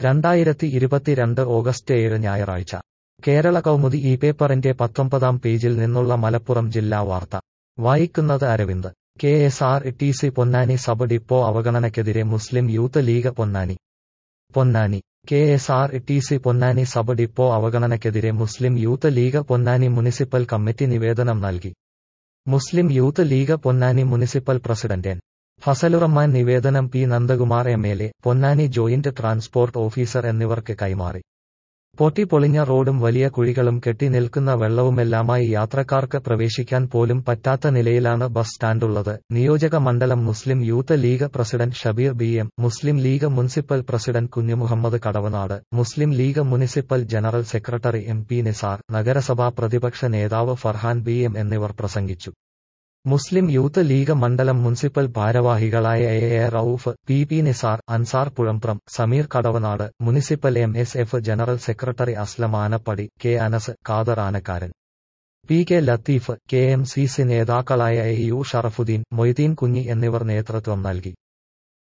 രണ്ടായിരത്തി ഇരുപത്തിരണ്ട് ഓഗസ്റ്റ് ഏഴ് ഞായറാഴ്ച കേരള കൗമുദി ഈ പേപ്പറിന്റെ പത്തൊമ്പതാം പേജിൽ നിന്നുള്ള മലപ്പുറം ജില്ലാ വാർത്ത വായിക്കുന്നത് Aravind K S R T C Ponnani sub depot അവഗണനയ്ക്കെതിരെ Muslim Youth League Ponnani Ponnani K S R T C Ponnani sub depot അവഗണനയ്ക്കെതിരെ Muslim Youth League Ponnani municipal committee നിവേദനം നൽകി Muslim Youth League Ponnani municipal president N Fazalurahman നിവേദനം P Nandakumar M L A Ponnani joint transport officer എന്നിവർക്ക് കൈമാറി പൊട്ടിപ്പൊളിഞ്ഞ റോഡും വലിയ കുഴികളും കെട്ടി നിൽക്കുന്ന വെള്ളവുമെല്ലാമായി യാത്രക്കാർക്ക് പ്രവേശിക്കാൻ പോലും പറ്റാത്ത നിലയിലാണ് ബസ് സ്റ്റാൻഡുള്ളത് നിയോജക മണ്ഡലം Muslim Youth League president Shabeer B M Muslim League municipal president Kunjumuhammad Kadavanad Muslim League municipal general secretary M P Nisar നഗരസഭാ പ്രതിപക്ഷ നേതാവ് ഫർഹാൻ ബി എം എന്നിവർ പ്രസംഗിച്ചു മുസ്ലിം യൂത്ത് ലീഗ് മണ്ഡലം മുനിസിപ്പൽ ഭാരവാഹികളായ A A Rauf P P Nisar Ansar Puzhambram Sameer Kadavanad municipal M S F general secretary Aslam Anappadi K Anas Khader Anakkaran P K Latheef K M C C നേതാക്കളായ A U Sharafudheen Moideen Kunhi എന്നിവർ നേതൃത്വം നൽകി